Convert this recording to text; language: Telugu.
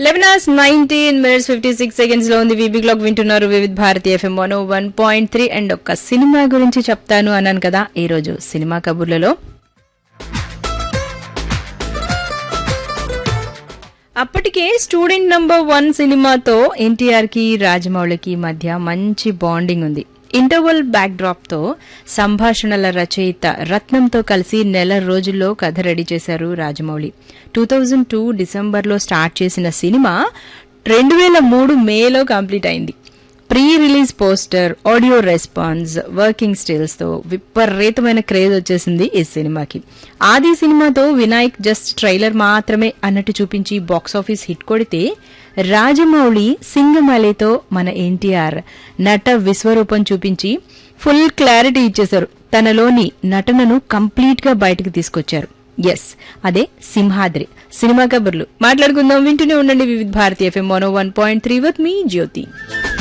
eleven hours nineteen minutes fifty six seconds లో ఉంది వీబీ క్లాక్ వింటున్నారు Vividh Bharati FM one one point three and ఒక్క సినిమా గురించి చెప్తాను అన్నాను కదా ఈ రోజు సినిమా కబుర్లలో అప్పటికే స్టూడెంట్ నంబర్ వన్ సినిమాతో ఎన్టీఆర్ కి రాజమౌళికి మధ్య మంచి బాండింగ్ ఉంది ఇంటర్వల్ బ్యాక్ డ్రాప్ తో సంభాషణల రచయిత రత్నంతో కలిసి నెల రోజుల్లో కథ రెడీ చేశారు రాజమౌళి టూ థౌజండ్ టూ డిసెంబర్లో స్టార్ట్ చేసిన సినిమా రెండు వేల మూడు మేలో కంప్లీట్ అయింది pre release poster audio response working stills తో విపరీతమైన క్రేజ్ వచ్చేసింది ఈ సినిమాకి ఆది సినిమాతో వినాయక్ జస్ట్ ట్రైలర్ మాత్రమే అన్నట్టు చూపించి బాక్సాఫీస్ హిట్ కొడితే రాజమౌళి సింగమలేతో మన ఎన్టీఆర్ నట విశ్వరూపం చూపించి ఫుల్ క్లారిటీ ఇచ్చేశారు తనలోని నటనను కంప్లీట్ గా బయటకు తీసుకొచ్చారు ఎస్ అదే సింహాద్రి సినిమా కబుర్లు మాట్లాడుకుందాం వింటూనే ఉండండి Vividh Bharati FM one one point three with మీ జ్యోతి